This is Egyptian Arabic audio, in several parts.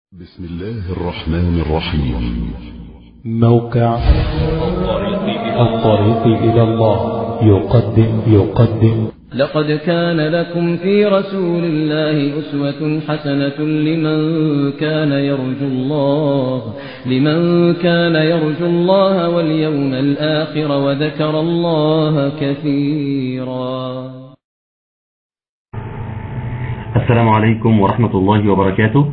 بسم الله الرحمن الرحيم موقع الطريق إلى الله يقدم يقدم لقد كان لكم في رسول الله أسوة حسنة لمن كان يرجو الله لمن كان يرجو الله واليوم الآخر وذكر الله كثيرا السلام عليكم ورحمة الله وبركاته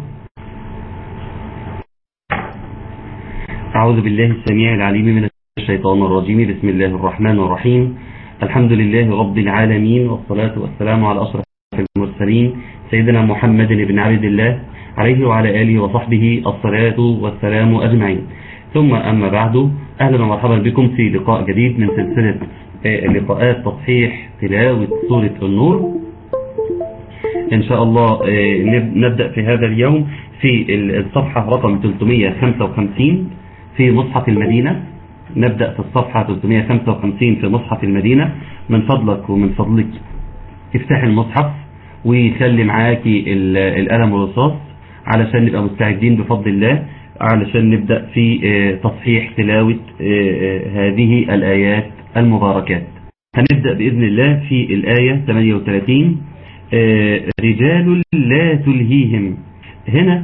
أعوذ بالله السميع العليم من الشيطان الرجيم بسم الله الرحمن الرحيم الحمد لله رب العالمين والصلاة والسلام على أشرف المرسلين سيدنا محمد بن عبد الله عليه وعلى آله وصحبه الصلاة والسلام أجمعين ثم أما بعد أهلا ومرحبا بكم في لقاء جديد من سلسلة لقاءات تصحيح تلاوة سورة النور إن شاء الله نبدأ في هذا اليوم في الصفحة رقم 355 في مصحف المدينة نبدأ في الصفحة 355 في مصحف المدينة من فضلك ومن فضلك افتح المصحف وخلي معاكي القلم والرصاص علشان نبقى مستعدين بفضل الله علشان نبدأ في تصحيح تلاوة هذه الآيات المباركات هنبدأ بإذن الله في الآية 38 رجال لا تلهيهم هنا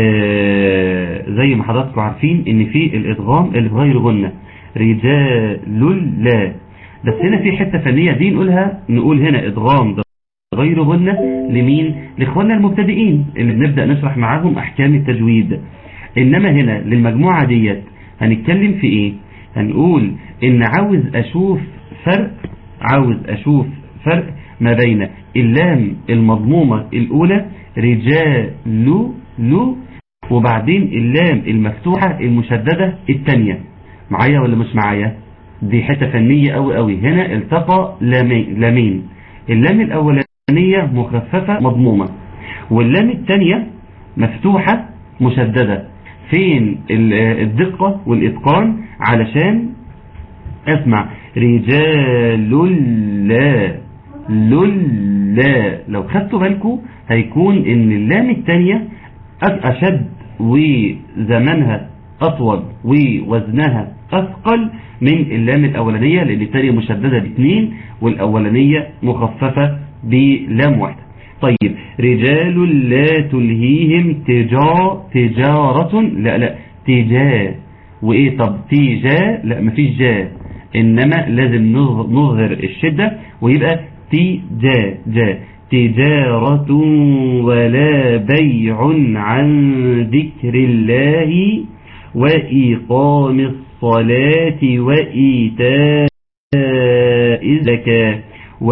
زي ما حضراتكم عارفين ان في الادغام اللي بغير غنة رجال لا بس هنا في حتة فنية دي نقولها نقول هنا ادغام غير غنة لمين لاخواننا المبتدئين اللي بنبدأ نشرح معاهم احكام التجويد انما هنا للمجموعة ديت هنتكلم في ايه هنقول ان عاوز اشوف فرق عاوز اشوف فرق ما بين اللام المضمومة الاولى رجال لو وبعدين اللام المفتوحة المشددة التانية معايا ولا مش معايا دي حتة فنية قوي قوي هنا التقى لامين, لامين اللام الاولانية مخففة مضمومة واللام التانية مفتوحة مشددة فين الدقة والاتقان علشان اسمع رجال لا للا لو خدتوا بالكم هيكون ان اللام التانية اشد وزمنها اطول ووزنها اثقل من اللام الاولانية لان التانية مشددة باثنين والاولانية مخففة بلام واحدة طيب رجال لا تلهيهم تجا تجارة لا لا تجا وايه طب تجا لا مفيش جا انما لازم نظهر الشدة ويبقى تجا جا تجارة ولا بيع عن ذكر الله وإقام الصلاة وإيتاء الزكاة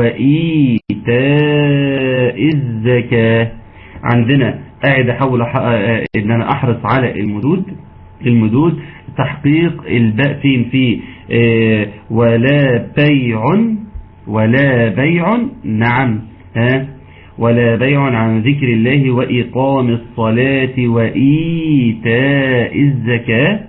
وإيتاء الزكاة عندنا قاعد أحاول إن أنا أحرص على المدود المدود تحقيق الباء فين في ولا بيع ولا بيع نعم ها ولا بيع عن ذكر الله وإقام الصلاة وإيتاء الزكاة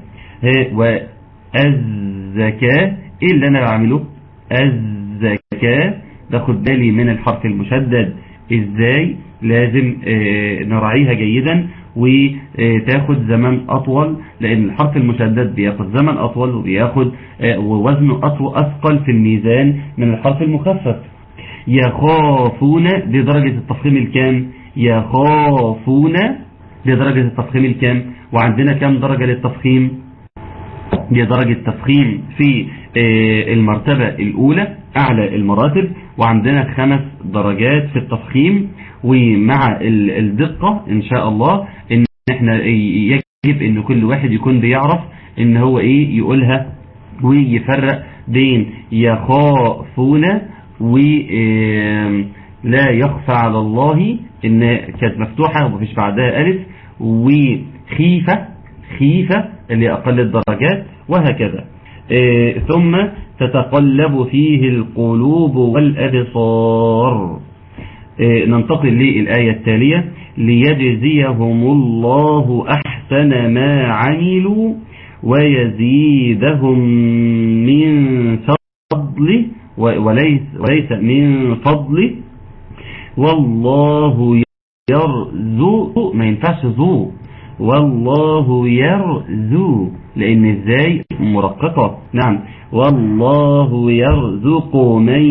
والزكاة إيه اللي أنا بعمله الزكاة باخد بالي من الحرف المشدد إزاي لازم نراعيها جيدا وتاخد زمن أطول لأن الحرف المشدد بياخد زمن أطول وبياخد ووزنه أطول أثقل في الميزان من الحرف المخفف يخافون دي درجة التفخيم الكام يخافون دي درجة التفخيم الكام وعندنا كام درجة للتفخيم دي درجة تفخيم في المرتبة الأولى أعلى المراتب وعندنا خمس درجات في التفخيم ومع الدقة إن شاء الله إن إحنا يجب إن كل واحد يكون بيعرف إن هو إيه يقولها ويفرق بين يخافون ولا يخفى على الله إن كانت مفتوحة ومفيش بعدها ألف وخيفة خيفة اللي أقل الدرجات وهكذا ثم تتقلب فيه القلوب والأبصار ننتقل للآية التالية ليجزيهم الله أحسن ما عملوا ويزيدهم من فضله وليس, وليس من فضله والله يرزق ما ينفعش ذو والله يرزو لأن ازاي مرققة نعم والله يرزق من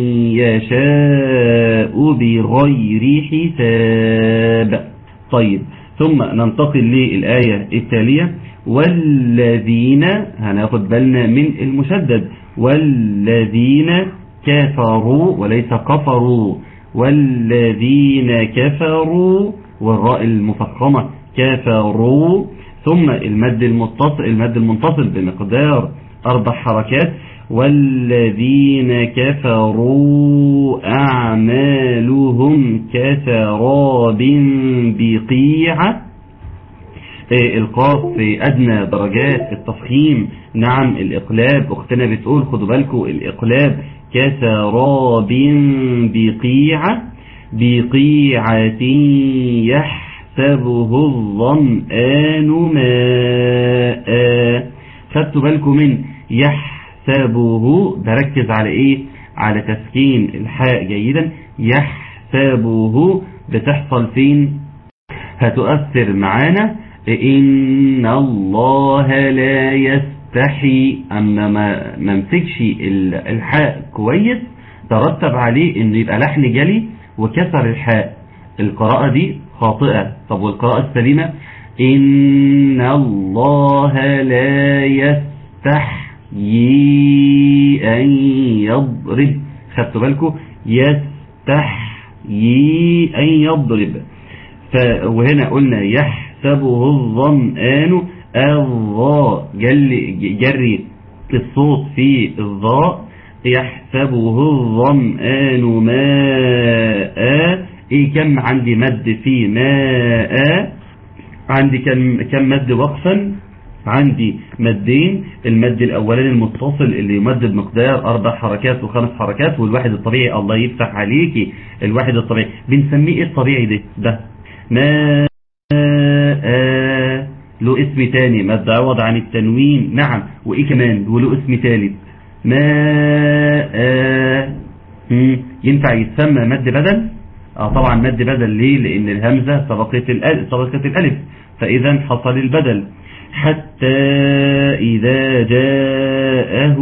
يشاء بغير حساب طيب ثم ننتقل للآية التالية والذين هناخد بالنا من المشدد والذين كفروا وليس كفروا والذين كفروا والراء المفخمة كفروا ثم المد المتصل المد المنتصل بمقدار أربع حركات والذين كفروا أعمالهم كسراب بقيعة القاف في أدنى درجات التفخيم نعم الإقلاب أختنا بتقول خدوا بالكم الإقلاب كسراب بقيعة بقيعة يحسبه الظمآن ماء خدتوا بالكم من يحسبه بركز على ايه على تسكين الحاء جيدا يحسبه بتحصل فين هتؤثر معانا إن الله لا يستحي أما ما ممسكش الحاء كويس ترتب عليه انه يبقى لحن جلي وكسر الحاء القراءة دي خاطئة طب والقراءة السليمة إن الله لا يستحيي أن يضرب خدتوا بالكم يستحيي أن يضرب وهنا قلنا يحسبه الظمآن الظاء جري الصوت في الظاء يحسبه الظمآن ماء ايه كم عندي مد في ماء عندي كم, كم مد وقفا عندي مدين المد الاولاني المتصل اللي يمد بمقدار اربع حركات وخمس حركات والواحد الطبيعي الله يفتح عليكي الواحد الطبيعي بنسميه ايه الطبيعي ده ده ماء له اسم تاني مد عوض عن التنوين نعم وايه كمان وله اسم ثالث ماء ينفع يتسمى مد بدل اه طبعا مد بدل ليه لان الهمزة سبقت الالف سبقت الالف فاذا حصل البدل حتى اذا جاءه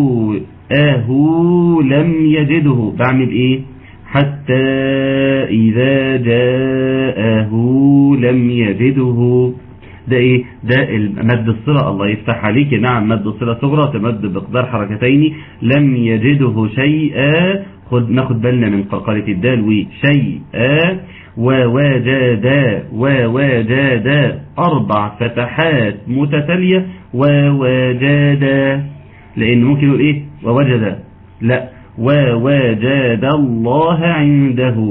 اهو لم يجده بعمل ايه حتى اذا جاءه لم يجده ده ايه ده مد الصلة الله يفتح عليك نعم مد الصلة صغرى تمد بقدار حركتين لم يجده شيئا خد ناخد بالنا من قلقلة الدال وشيئا ووجد ووجد أربع فتحات متتالية ووجد لأن ممكن يقول إيه ووجد لا ووجد الله عنده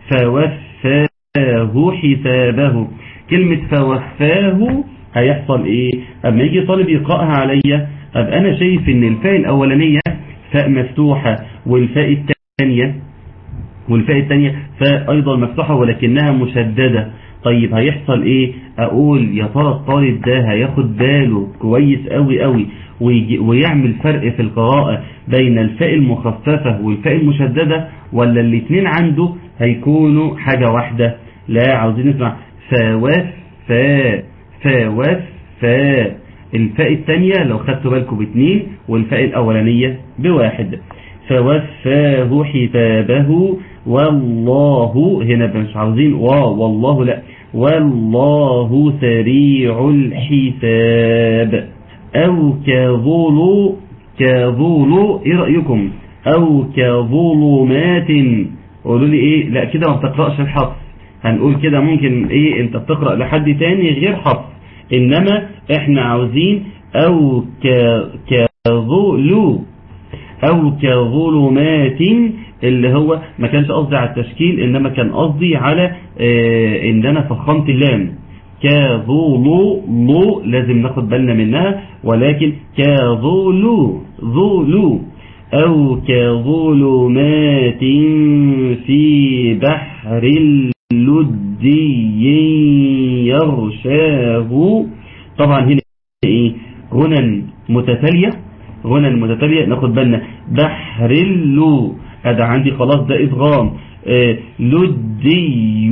فوفاه حسابه كلمة فوفاه هيحصل ايه اما يجي طالب يقرأها عليا ابقى انا شايف ان الفاء الاولانية فاء مفتوحة والفاء الثانية والفاء الثانية فاء ايضا مفتوحة ولكنها مشددة طيب هيحصل ايه اقول يا ترى الطالب ده هياخد باله كويس قوي قوي ويعمل فرق في القراءة بين الفاء المخففة والفاء المشددة ولا الاثنين عنده هيكونوا حاجة واحدة لا عاوزين نسمع فوفا فوفا الفاء الثانية لو خدتوا بالكم باثنين والفاء الأولانية بواحد فوفاه حسابه والله هنا مش عاوزين واو والله لا والله سريع الحساب أو كظلو كظلو ايه رأيكم أو كظلمات قولوا لي ايه لا كده ما بتقرأش الحفظ هنقول كده ممكن ايه انت بتقرأ لحد تاني غير حفظ انما احنا عاوزين او كظلو او كظلمات اللي هو ما كانش قصدي على التشكيل انما كان قصدي على اه ان انا فخمت اللام كظلو لو لازم ناخد بالنا منها ولكن كظلو ظلو او كظلمات في بحر لدي يغشاه طبعا هنا ايه غنى متتالية غنى متتالية ناخد بالنا بحر اللو هذا عندي خلاص ده ادغام آه، لدي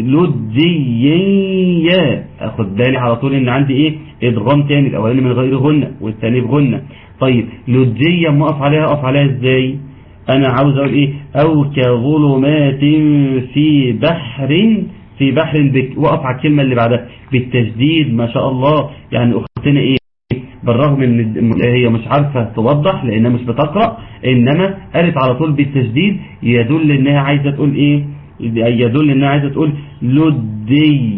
لديا اخد بالي على طول ان عندي ايه ادغام تاني الاولاني من غير غنة والثاني بغنة طيب لديا ما اقف عليها اقف عليها ازاي انا عاوز اقول ايه او كظلمات في بحر في بحر بك وقف على الكلمة اللي بعدها بالتجديد ما شاء الله يعني اختنا ايه بالرغم ان هي مش عارفة توضح لانها مش بتقرأ انما قالت على طول بالتجديد يدل انها عايزة تقول ايه يدل انها عايزة تقول لدي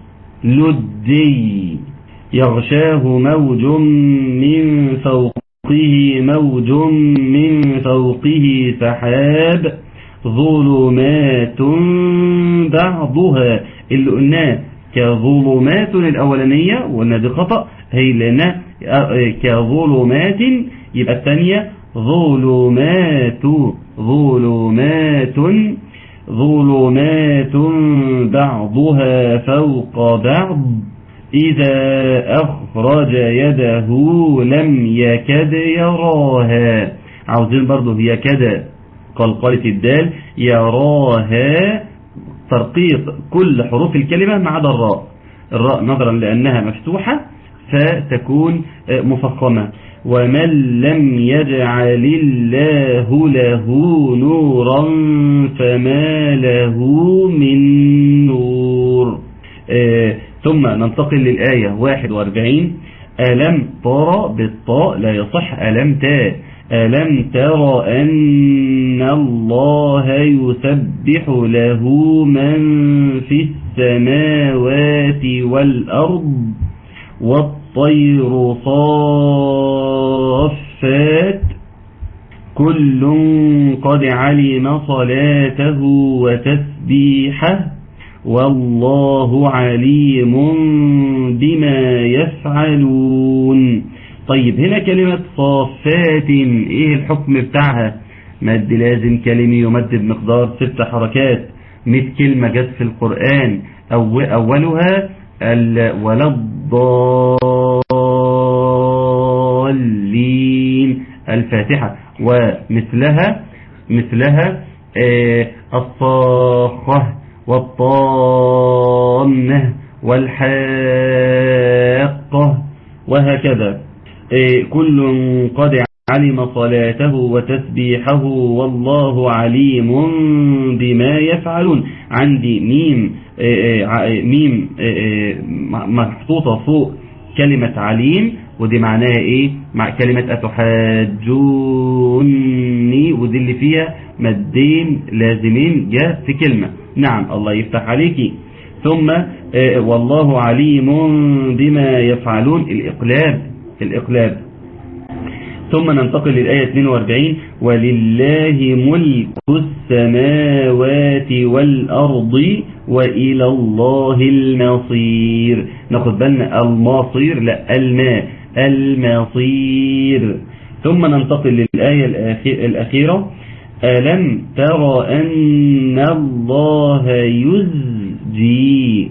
لدي يغشاه موج من فوقه موج من فوقه سحاب ظلمات بعضها اللي قلناه كظلمات الأولانية وقلنا دي خطأ هي لأنها كظلمات يبقى الثانية ظلمات ظلمات ظلمات بعضها فوق بعض إذا أخرج يده لم يكد يراها عاوزين برضه هي كده قلقلة الدال يراها ترقيق كل حروف الكلمة ما عدا الراء الراء نظرا لأنها مفتوحة فتكون مفخمة ومن لم يجعل الله له نورا فما له من نور آه ثم ننتقل للآية 41 ألم ترى بالطاء لا يصح ألم تا ألم تر أن الله يسبح له من في السماوات والأرض والطير صافات كل قد علم صلاته وتسبيحه والله عليم بما يفعلون طيب هنا كلمة صافات ايه الحكم بتاعها مد لازم كلمي يمد بمقدار ست حركات 100 كلمة جت في القرآن أو أولها ولا الضالين الفاتحة ومثلها مثلها آه الصاخة والطامة والحاقة وهكذا آه كل قد علم صلاته وتسبيحه والله عليم بما يفعلون عندي ميم ميم محطوطة فوق كلمة عليم ودي معناها ايه مع كلمة اتحاجوني ودي اللي فيها مدين لازمين جاء في كلمة نعم الله يفتح عليكي ثم والله عليم بما يفعلون الإقلاب الإقلاب ثم ننتقل للآية 42 ولله ملك السماوات والأرض وإلى الله المصير ناخد بالنا المصير لا الماء المصير ثم ننتقل للآية الأخيرة ألم تر أن الله يزجي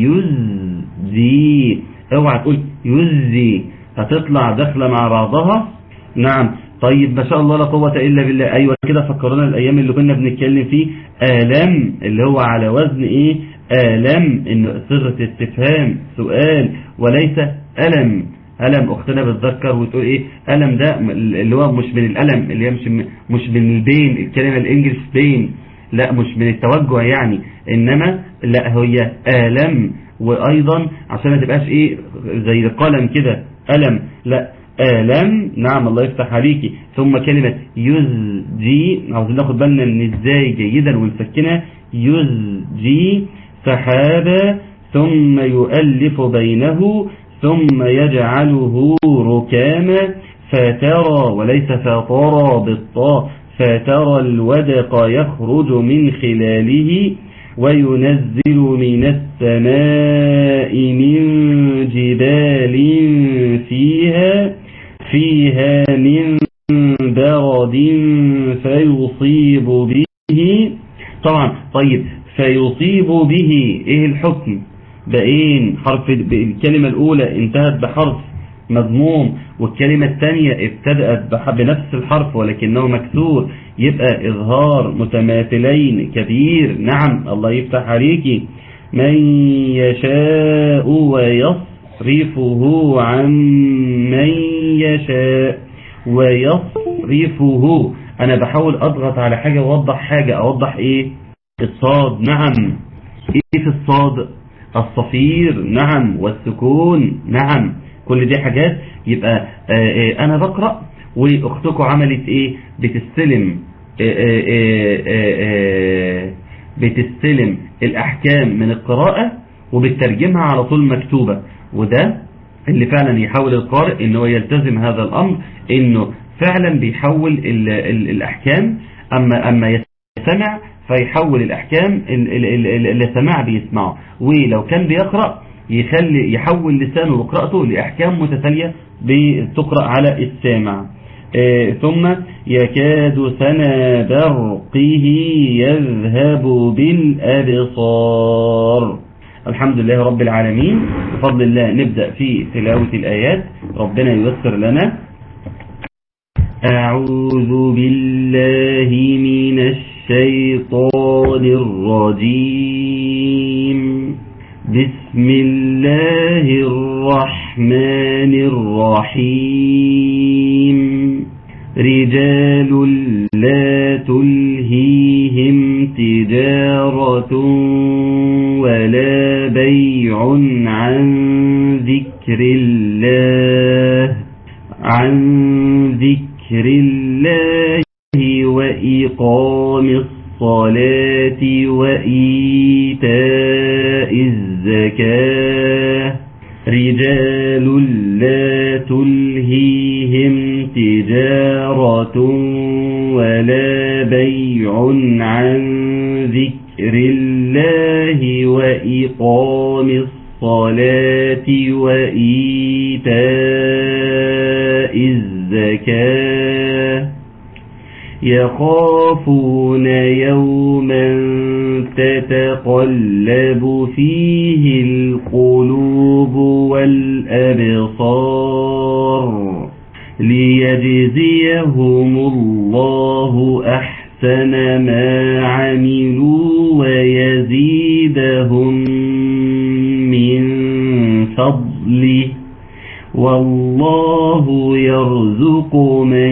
يزجي اوعى تقول يزجي هتطلع داخلة مع بعضها نعم طيب ما شاء الله لا قوة إلا بالله أيوة كده فكرنا الأيام اللي كنا بنتكلم فيه آلم اللي هو على وزن إيه آلم إنه صيغة استفهام سؤال وليس ألم ألم أختنا بتذكر وتقول إيه ألم ده اللي هو مش من الألم اللي هي مش مش من البين الكلمة الإنجليش بين لا مش من التوجع يعني إنما لا هي آلم وأيضا عشان ما تبقاش إيه زي القلم كده ألم لا آلم نعم الله يفتح عليكي ثم كلمة يزجي عاوزين ناخد بالنا من ازاي جيدا ونسكنها يزجي سحابا ثم يؤلف بينه ثم يجعله ركاما فترى وليس فترى بالطاء فترى الودق يخرج من خلاله وينزل من السماء من جبال فيها فيها من برد فيصيب به طبعا طيب فيصيب به ايه الحكم بقين حرف الكلمة الاولى انتهت بحرف مضموم والكلمة الثانية ابتدأت بح- بنفس الحرف ولكنه مكسور يبقى إظهار متماثلين كبير نعم الله يفتح عليكي من يشاء ويصرفه عن من يشاء ويصرفه أنا بحاول أضغط على حاجة وأوضح حاجة أوضح إيه الصاد نعم إيه في الصاد الصفير نعم والسكون نعم كل دي حاجات يبقى آه، آه، أنا بقرأ وأختكم عملت إيه بتستلم آه، آه، آه، آه، آه، بتستلم الأحكام من القراءة وبترجمها على طول مكتوبة وده اللي فعلا يحاول القارئ ان هو يلتزم هذا الامر انه فعلا بيحول ال ال الاحكام اما اما يستمع فيحول الاحكام ال- ال- ال- ال- اللي سمع بيسمعه ولو كان بيقرأ يخلي يحول لسانه وقراءته لاحكام متتالية بتقرأ على السامع آه، ثم يكاد سنا برقه يذهب بالأبصار الحمد لله رب العالمين بفضل الله نبدأ في تلاوة الآيات ربنا ييسر لنا أعوذ بالله من الشيطان الرجيم بسم الله الرحمن الرحيم رجال لا تلهيهم تجارة ولا بيع عن ذكر الله عن ذكر الله وإقام الصلاة وإيتاء الزكاة رجال لا تلهيهم تجارة ولا بيع عن ذكر الله وإقام الصلاة وإيتاء الزكاة يخافون يوما تتقلب فيه القلوب والأبصار ليجزيهم الله أحسن ما عملوا ويزيدهم من فضله والله يرزق من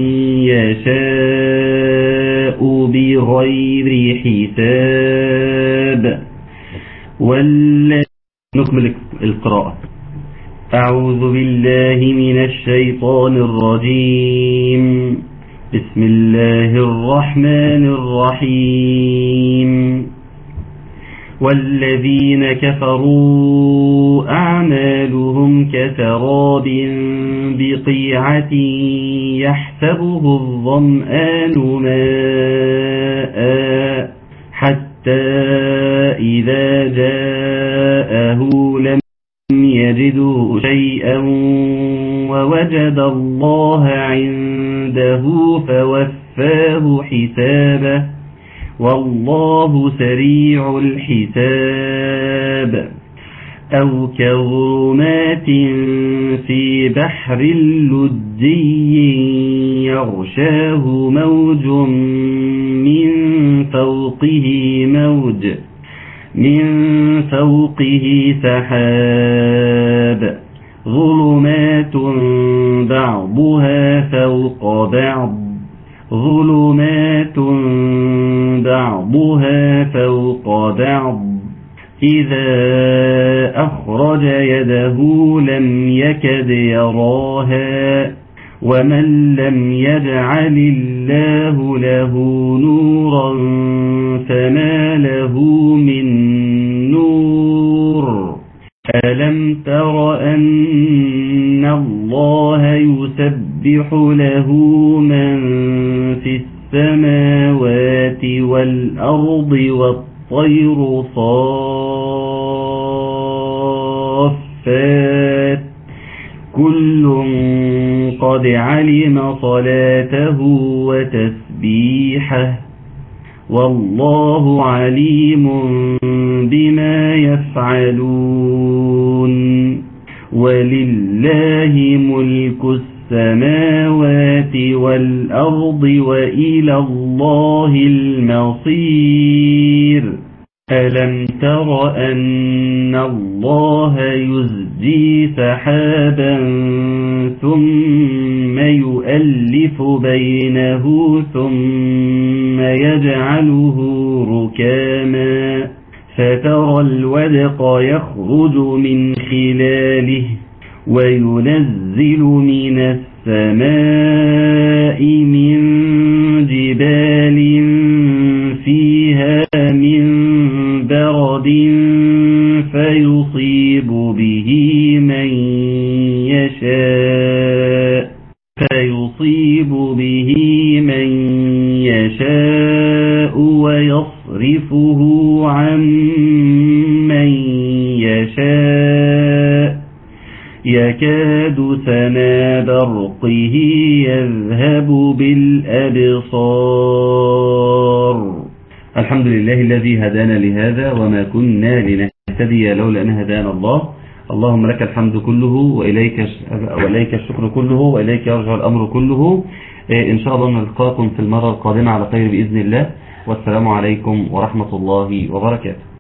يشاء بغير حساب والذي نكمل القراءة أعوذ بالله من الشيطان الرجيم بسم الله الرحمن الرحيم والذين كفروا أعمالهم كسراب بقيعة يحسبه الظمآن ماء حتى إذا جاءه لم يجده شيئا ووجد الله عنده فوفاه حسابه والله سريع الحساب أو كظلمات في بحر لجي يغشاه موج من فوقه موج من فوقه سحاب ظلمات بعضها فوق بعض ظلمات بعضها فوق بعض إذا أخرج يده لم يكد يراها ومن لم يجعل الله له نورا فما له من نور ألم تر أن الله يسبح له من في السماوات والأرض والطير صافات كل قد علم صلاته وتسبيحه والله عليم بما يفعلون ولله ملك السماوات والأرض وإلى الله المصير ألم تر أن الله يزجي سحابا ثم يؤلف بينه ثم يجعله ركاما فترى الودق يخرج من خلاله وينزل من السماء من جبال فيها من برد فيصيب به من يشاء فيصيب به من يشاء ويصرفه عن من يشاء يكاد سنا برقه يذهب بالأبصار الحمد لله الذي هدانا لهذا وما كنا لنهتدي لولا أن هدانا الله اللهم لك الحمد كله وإليك, وإليك الشكر كله وإليك يرجع الأمر كله إن شاء الله نلقاكم في المرة القادمة على خير بإذن الله والسلام عليكم ورحمة الله وبركاته